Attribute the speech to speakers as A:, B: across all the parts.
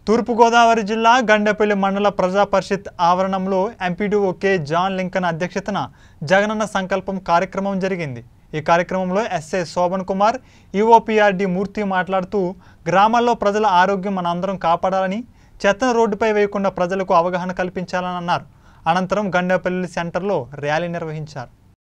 A: తూర్పుగోదావరి జిల్లా గండేపల్లి మండల ప్రజా పరిషత్ ఆవరణంలో ఎంపీడీఓ కె జాన్ లింకన్ అధ్యక్షతన జగనన్న సంకల్పం కార్యక్రమం జరిగింది ఈ కార్యక్రమంలో ఎస్ఐ శోభన్ కుమార్ ఈఓపీఆర్డి మూర్తి మాట్లాడుతూ గ్రామాల్లో ప్రజల ఆరోగ్యం మనందరం కాపాడాలని చెత్తను రోడ్డుపై వేయకుండా ప్రజలకు అవగాహన కల్పించాలని అన్నారు అనంతరం గండేపల్లి సెంటర్లో ర్యాలీ నిర్వహించారు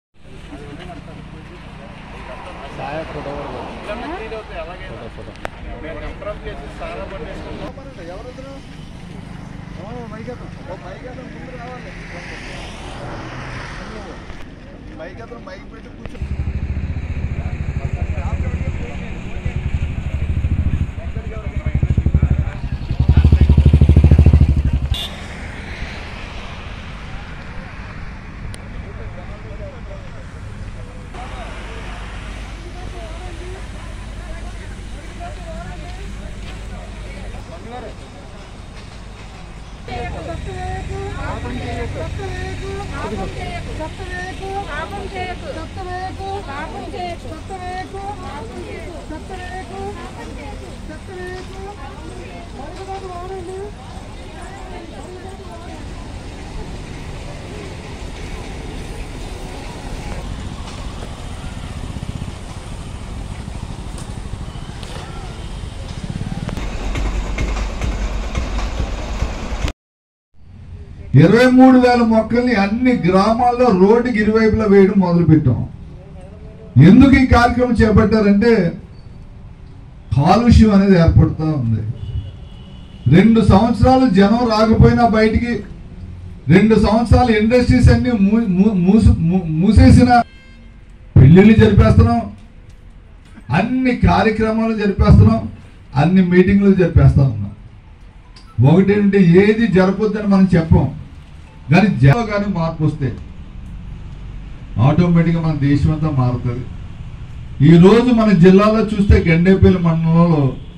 B: ఇరవై మూడు వేల మొక్కల్ని అన్ని గ్రామాల్లో రోడ్డుకి ఇరువైపులా వేయడం మొదలు పెట్టాం ఎందుకు ఈ కార్యక్రమం చేపట్టారంటే కాలుష్యం అనేది ఏర్పడుతూ ఉంది రెండు సంవత్సరాలు జనం రాకపోయినా బయటికి రెండు సంవత్సరాలు ఇండస్ట్రీస్ అన్ని మూ- మూ- మూసు- మూ- మూసేసిన పెళ్ళిళ్ళు జరిపేస్తున్నాం అన్ని కార్యక్రమాలు జరిపేస్తున్నాం అన్ని మీటింగ్లు జరిపేస్తా ఉన్నాం ఒకటేంటి ఏది జరపొద్దని మనం చెప్పం కానీ జనం కానీ మార్పు వస్తే ఆటోమేటిక్గా మన దేశం అంతా మారుతుంది ఈ రోజు మన జిల్లాలో చూస్తే గండేపల్లి మండలంలో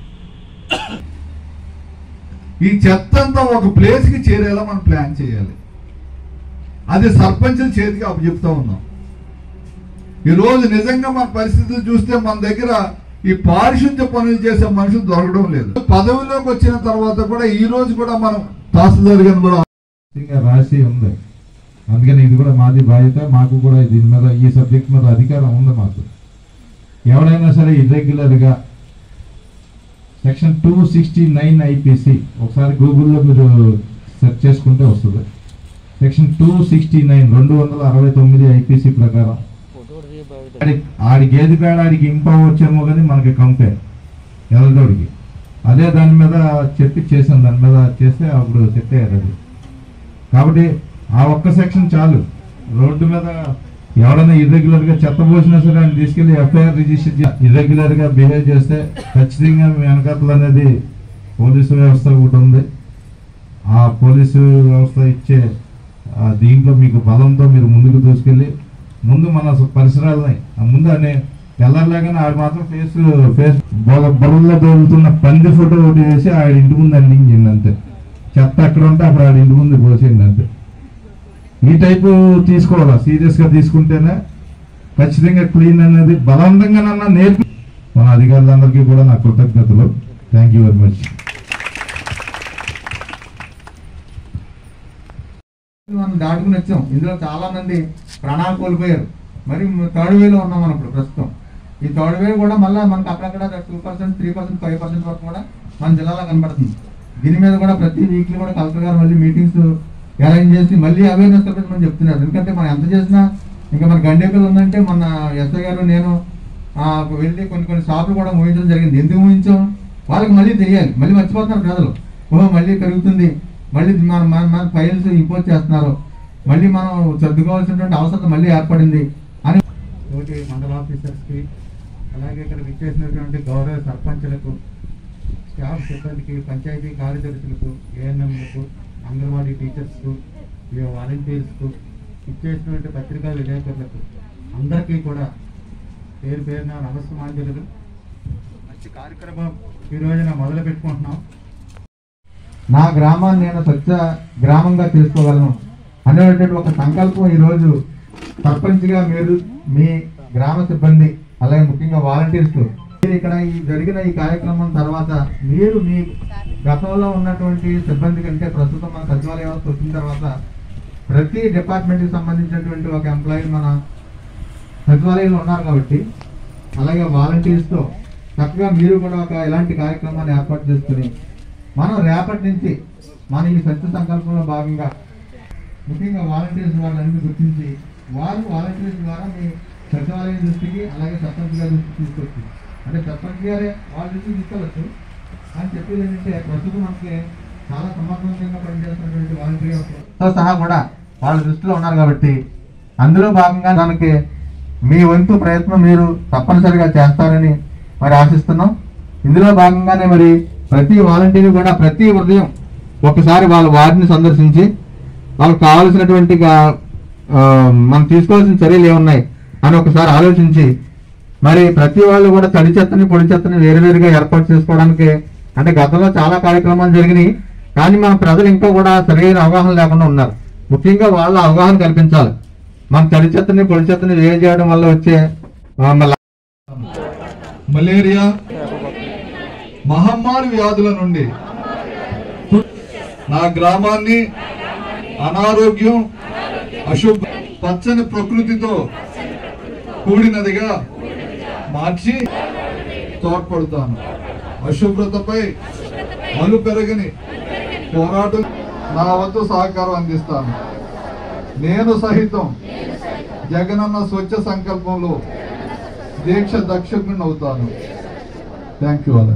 B: ఈ చెత్త అంతా ఒక ప్లేస్కి చేరేలా మనం ప్లాన్ చేయాలి అది సర్పంచుల చేతికి అప్పచెప్తా ఉన్నాం ఈ రోజు నిజంగా మన పరిస్థితులు చూస్తే మన దగ్గర ఈ పారిశుద్ధ్య పనులు చేసే మనుషులు దొరకడం లేదు పదవిలోకి వచ్చిన తర్వాత కూడా ఈ రోజు కూడా మనం తహసీల్దార్ గారిని కూడా
C: ఖచ్చితంగా రాసి ఉంది అందుకని ఇది కూడా మాది బాధ్యత మాకు కూడా దీని మీద ఈ సబ్జెక్ట్ మీద అధికారం ఉంది మాకు ఎవరైనా సరే ఇర్రెగ్యులర్గా section two sixty nine IPC ఒకసారి గూగుల్లో మీరు సెర్చ్ చేసుకుంటే వస్తుంది సెక్షన్ టూ సిక్స్టీ నైన్ రెండు వందల అరవై తొమ్మిది ఐపీసీ ప్రకారం ఆడి- ఆడి గేదె పేడ ఆడికి ఇంపవచ్చేమో కానీ మనకి కంపే ఎదటోడికి అదే దాని మీద చెప్పి చేసాం దాని మీద చేస్తే అప్పుడు సెట్ అయ్యారు అది కాబట్టి ఆ ఒక్క సెక్షన్ చాలు రోడ్డు మీద ఎవరైనా ఇర్రెగ్యులర్ గా చెత్త పోసినా సరే ఆయన తీసుకెళ్లి ఎఫ్ఐఆర్ రిజిస్టర్ ఇర్రెగ్యులర్ గా బిహేవ్ చేస్తే ఖచ్చితంగా మీ వెనకాతలు అనేది పోలీసు వ్యవస్థ ఒకటి ఉంది ఆ పోలీసు వ్యవస్థ ఇచ్చే ఆ దీంట్లో మీకు బలంతో మీరు ముందుకు దూసుకెళ్ళి ముందు మన పరిసరాలని ఆ ముందు అనే తెల్లారిలాగానే ఆడు మాత్రం ఫేస్ ఫేస్ బొరల్లో దొరుకుతున్న పంది ఫోటో ఒకటి వేసి ఆడ ఇంటి ముందు అందించింది అంతే చెత్త అక్కడ ఉంటే అప్పుడు ఆడ ఇంటి ముందు పోసేయండి అంతే ఈ టైపు తీసుకోవాలా సీరియస్ గా తీసుకుంటేనే ఖచ్చితంగా క్లీన్ అనేది బలవంతంగానన్నా నేర్పి మన అధికారులందరికీ కూడా నా కృతజ్ఞతలు థ్యాంక్ యూ వెరీ మచ్
D: మనం దాటుకుని వచ్చాం ఇందులో చాలా మంది ప్రాణాలు కోల్పోయారు మరి థర్డ్ వేలో ఉన్నాం మనం ఇప్పుడు ప్రస్తుతం ఈ థర్డ్ వే కూడా మళ్ళీ మనకు అక్కడక్కడ two percent three percent five percent వరకు కూడా మన జిల్లాలో కనబడుతుంది దీని మీద కూడా ప్రతి వీక్లీ కూడా కలెక్టర్ గారు మళ్ళీ మీటింగ్స్ అరేంజ్ చేసి మళ్ళీ అవేర్నెస్ కల్పించమని చెప్తున్నారు ఎందుకంటే మనం ఎంత చేసినా ఇంకా మన గండేపల్లి ఉందంటే మన ఎస్ఐ గారు నేను ఆ, వెళ్ళి కొన్ని కొన్ని షాపులు కూడా మూయించడం జరిగింది ఎందుకు మూయించాం వాళ్ళకి మళ్ళీ తెలియాలి మళ్ళీ మర్చిపోతున్నారు ప్రజలు ఓహో మళ్ళీ పెరుగుతుంది మళ్ళీ మన మన మన ఫైల్స్ ఇంపోజ్ చేస్తున్నారు మళ్ళీ మనం సర్దుకోవాల్సినటువంటి అవసరం మళ్ళీ ఏర్పడింది అని తోటి మండల ఆఫీసర్స్కి అలాగే ఇక్కడ విచ్చేసినటువంటి గౌరవ సర్పంచులకు స్టాఫ్ సిబ్బందికి పంచాయతీ కార్యదర్శులకు ఏఎన్ఎంలకు అంగన్వాడీ టీచర్స్కు వాలంటీర్స్కు ఇచ్చేసినటువంటి పత్రికా విలేకరులకు అందరికీ కూడా పేరు పేరున నమస్కారాంజలులు మంచి కార్యక్రమం ఈ రోజున మొదలు పెట్టుకుంటున్నాం నా గ్రామాన్ని నేను స్వచ్ఛ గ్రామంగా చేసుకోగలను అనేటువంటి ఒక సంకల్పం ఈరోజు సర్పంచ్గా మీరు మీ గ్రామ సిబ్బంది అలాగే ముఖ్యంగా వాలంటీర్స్ ఇక్కడ ఈ జరిగిన ఈ కార్యక్రమం తర్వాత మీరు మీ గతంలో ఉన్నటువంటి సిబ్బంది కంటే ప్రస్తుతం మన సచివాలయ వ్యవస్థ వచ్చిన తర్వాత ప్రతి డిపార్ట్మెంట్ కి సంబంధించినటువంటి ఒక ఎంప్లాయీ మన సచివాలయంలో ఉన్నారు కాబట్టి అలాగే వాలంటీర్స్ తో చక్కగా మీరు కూడా ఒక ఇలాంటి కార్యక్రమాన్ని ఏర్పాటు చేసుకుని మనం రేపటి నుంచి మన ఈ సత్య సంకల్పంలో భాగంగా ముఖ్యంగా వాలంటీర్స్ వాళ్ళని గుర్తించి వారు వాలంటీర్స్ ద్వారా మీ సచివాలయం దృష్టికి అలాగే సర్పంచ్ గారి దృష్టికి తీసుకొచ్చి అంటే సర్పంచ్ గారే వాళ్ళ దృష్టికి తీసుకెళ్ళచ్చు అని చెప్పేది ఏంటంటే ప్రస్తుతం మనకి చాలా సమర్థవంతంగా పనిచేస్తున్నటువంటి వాలంటీర్ సహా కూడా వాళ్ళ దృష్టిలో ఉన్నారు కాబట్టి అందులో భాగంగా దానికి మీ వంతు ప్రయత్నం మీరు తప్పనిసరిగా చేస్తారని మరి ఆశిస్తున్నాం ఇందులో భాగంగానే మరి ప్రతి వాలంటీర్ కూడా ప్రతి ఉదయం ఒకసారి వాళ్ళ వారిని సందర్శించి వాళ్ళకి కావాల్సినటువంటి గా- ఆ, మనం తీసుకోవాల్సిన చర్యలు ఏమున్నాయి అని ఒకసారి ఆలోచించి మరి ప్రతి వాళ్ళు కూడా తడి చెత్తని పొడి చెత్తని వేరువేరుగా ఏర్పాటు చేసుకోవడానికి అంటే గతంలో చాలా కార్యక్రమాలు జరిగినాయి కానీ మన ప్రజలు ఇంకా కూడా సరైన అవగాహన లేకుండా ఉన్నారు ముఖ్యంగా వాళ్ళ అవగాహన కల్పించాలి మన తడి చెత్తని పొడి చెత్తని వేరు చేయడం వల్ల వచ్చే ఆ, మళ్ళా
B: మలేరియా మహమ్మారి వ్యాధుల నుండి నా గ్రామాన్ని అనారోగ్యం అశుభ పచ్చని ప్రకృతితో కూడినదిగా మార్చి తోడ్పడతాను అశుభ్రతపై అలు పెరగని పోరాటం నా వద్ద సహకారం అందిస్తాను నేను సహితం జగనన్న స్వచ్ఛ సంకల్పంలో దీక్ష దక్షకుని అవుతాను థ్యాంక్ యూ అలా